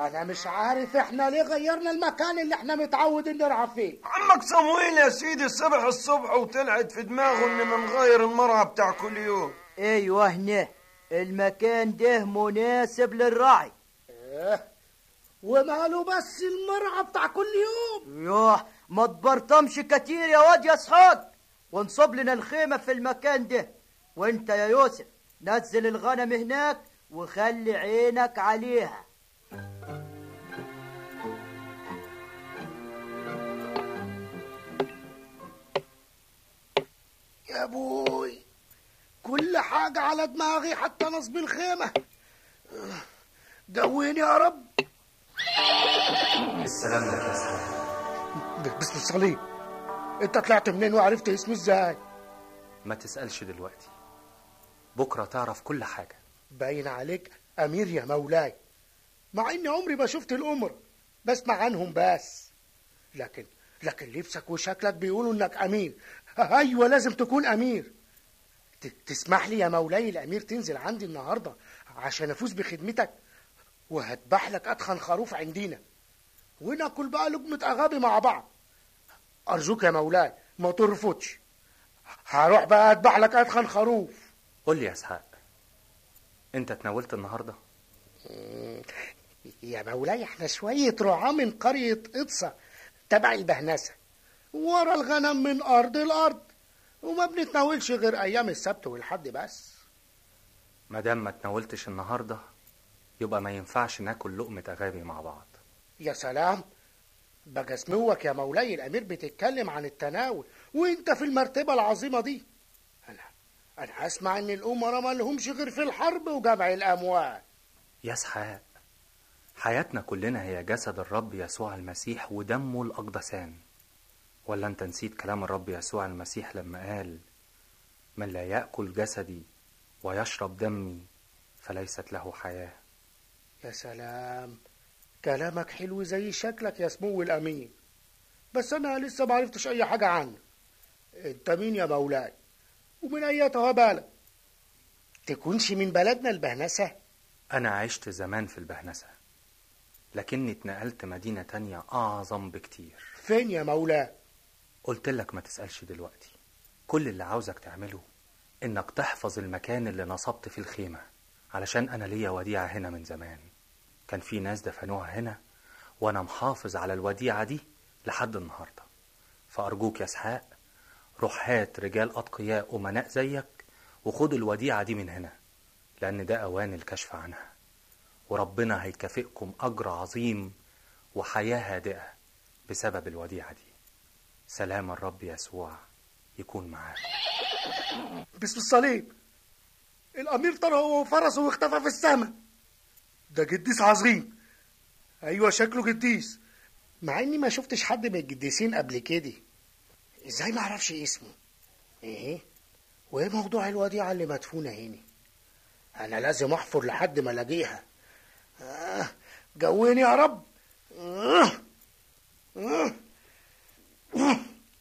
انا مش عارف احنا ليه غيرنا المكان اللي احنا متعودين نلعب فيه عمك صمويل يا سيدي صبح الصبح وطلعت في دماغه ان بنغير المرعى بتاع كل يوم ايوه هنا المكان ده مناسب للرعي ايه وماله بس المرعى بتاع كل يوم يوه ما تبرطمش كتير يا واد يا اسحاق وانصب لنا الخيمة في المكان ده وانت يا يوسف نزل الغنم هناك وخلي عينك عليها يا ابوي كل حاجة على دماغي حتى نصب الخيمة قويني يا رب السلام لك يا سلام باسم الصليب انت طلعت منين وعرفت اسمي ازاي ما تسألش دلوقتي بكرة تعرف كل حاجة باين عليك امير يا مولاي مع اني عمري ما شفت الامر بسمع عنهم بس لكن لكن لبسك وشكلك بيقولوا انك امير ايوه لازم تكون امير ت- تسمح لي يا مولاي الامير تنزل عندي النهارده عشان افوز بخدمتك وهذبح لك اتخن خروف عندنا وناكل بقى لقمه اغابي مع بعض ارجوك يا مولاي ما ترفضش هروح بقى اذبح لك اتخن خروف قول لي يا اسحاق انت تناولت النهاردة يا مولاي احنا شوية رعاة من قرية إطسة تبع البهنسة ورا الغنم من أرض الأرض وما بنتناولش غير أيام السبت والحد بس ما دام ما تناولتش النهاردة يبقى ما ينفعش ناكل لقمة أغابي مع بعض يا سلام بقى سموك يا مولاي الأمير بتتكلم عن التناول وانت في المرتبة العظيمة دي أنا أنا أسمع إن الأمراء ما لهمش غير في الحرب وجمع الأموال يا اسحاق حياتنا كلنا هي جسد الرب يسوع المسيح ودمه الأقدسان ولا انت نسيت كلام الرب يسوع المسيح لما قال من لا يأكل جسدي ويشرب دمي فليست له حياة يا سلام كلامك حلو زي شكلك يا سمو الأمين بس أنا لسه ما عرفتش أي حاجة عنك أنت مين يا مولاي ومن أيتها بالك تكونش من بلدنا البهنسة أنا عشت زمان في البهنسة لكني اتنقلت مدينة تانية أعظم بكتير فين يا مولاي قلت لك ما تسألش دلوقتي كل اللي عاوزك تعمله إنك تحفظ المكان اللي نصبت فيه الخيمة علشان أنا ليا وديعة هنا من زمان كان في ناس دفنوها هنا وأنا محافظ على الوديعة دي لحد النهاردة فأرجوك يا اسحاق روح هات رجال أتقياء أمناء زيك وخد الوديعة دي من هنا لأن ده أوان الكشف عنها وربنا هيكافئكم أجر عظيم وحياة هادئة بسبب الوديعة دي سلام الرب يسوع يكون معاكم باسم الصليب الأمير طار هو وفرسه واختفى في السماء ده قديس عظيم أيوة شكله قديس مع إني ما شفتش حد من القديسين قبل كده إزاي ما أعرفش اسمه إيه وإيه موضوع الوديعة اللي مدفونة هنا أنا لازم أحفر لحد ما ألاقيها آه جويني يا رب آه آه آه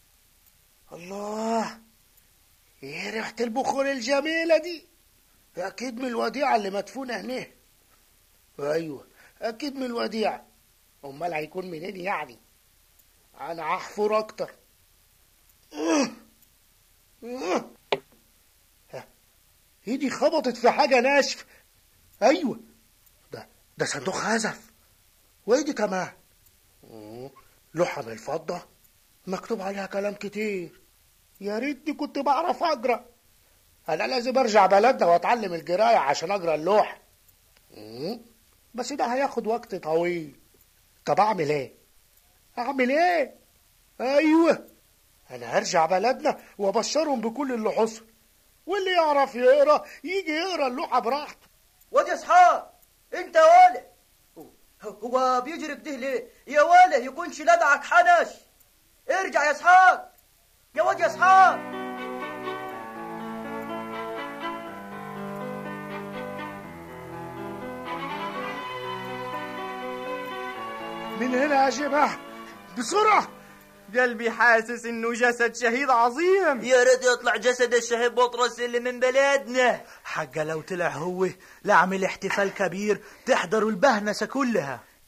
الله ايه ريحة البخور الجميلة دي أكيد من الوديعة اللي مدفونة هنا أيوة أكيد من الوديعة أمال هيكون منين يعني أنا هحفر أكتر آه. آه. ها، إيدي خبطت في حاجة ناشفة أيوة ده ده صندوق خزف وإيدي كمان آه، لوحة من الفضة مكتوب عليها كلام كتير يا ريتني كنت بعرف اقرا انا لازم ارجع بلدنا واتعلم القرايه عشان اقرا اللوحه مم، بس ده هياخد وقت طويل طب اعمل ايه اعمل ايه ايوه انا هرجع بلدنا وابشرهم بكل اللي حصل واللي يعرف يقرا يجي يقرا اللوحه براحته واد يا اسحاق انت يا ولا هو بيجري كده ليه يا ولا يكونش لدعك حنش ارجع يا اسحاق يا واد يا اسحاق من هنا يا جماعه بسرعه قلبي حاسس انه جسد شهيد عظيم يا ريت يطلع جسد الشهيد بطرس اللي من بلادنا حاجة لو طلع هو لأعمل احتفال كبير تحضروا البهنسة كلها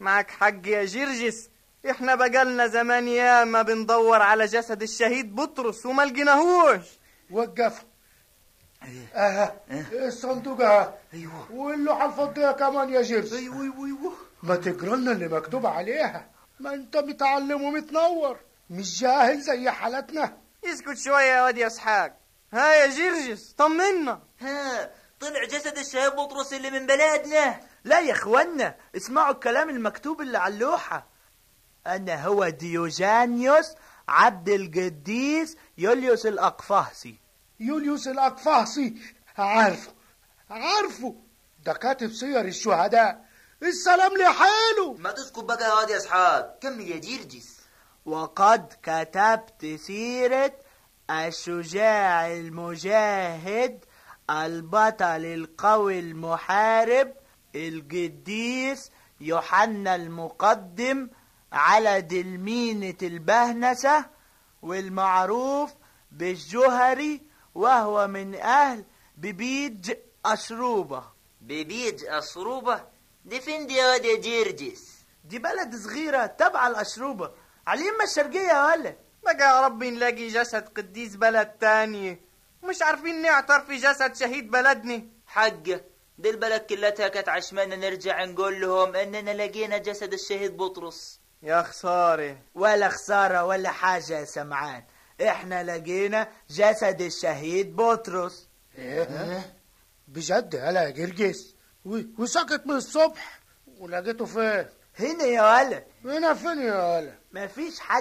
معك حق يا جرجس احنا بقالنا زمان ياما بندور على جسد الشهيد بطرس وما لقيناهوش وقفوا اها الصندوق اها ايوه واللوحة الفضية كمان يا جيرس ايوه ايوه ايوه ما تقرا لنا اللي مكتوب عليها ما انت متعلم ومتنور مش جاهل زي حالتنا اسكت شوية يا واد يا اسحاق ها يا جرجس طمنا ها طلع جسد الشهيد بطرس اللي من بلادنا لا يا اخوانا اسمعوا الكلام المكتوب اللي على اللوحة أنا هو ديوجانيوس عبد القديس يوليوس الأقفاصي يوليوس الأقفاصي عارفه عارفه ده كاتب سير الشهداء السلام لحاله ما تسكت بقى يا واد يا اسحاق كمل يا جرجس وقد كتبت سيرة الشجاع المجاهد البطل القوي المحارب القديس يوحنا المقدم على دلمينة البهنسة والمعروف بالجهري وهو من أهل ببيج أشروبة ببيج أصروبة دي فين دي يا واد يا جرجس دي بلد صغيرة تبع الأشروبة على اليمة الشرقية يا ولد بقى يا رب نلاقي جسد قديس بلد تاني مش عارفين نعتر في جسد شهيد بلدنا حقه دي البلد كلتها كانت عشمانة نرجع نقول لهم اننا لقينا جسد الشهيد بطرس يا خسارة ولا خسارة ولا حاجة يا سمعان احنا لقينا جسد الشهيد بطرس ايه بجد هلا يا جرجس و- وسكت من الصبح ولقيته فين هنا يا ولد هنا فين يا هلا مفيش حد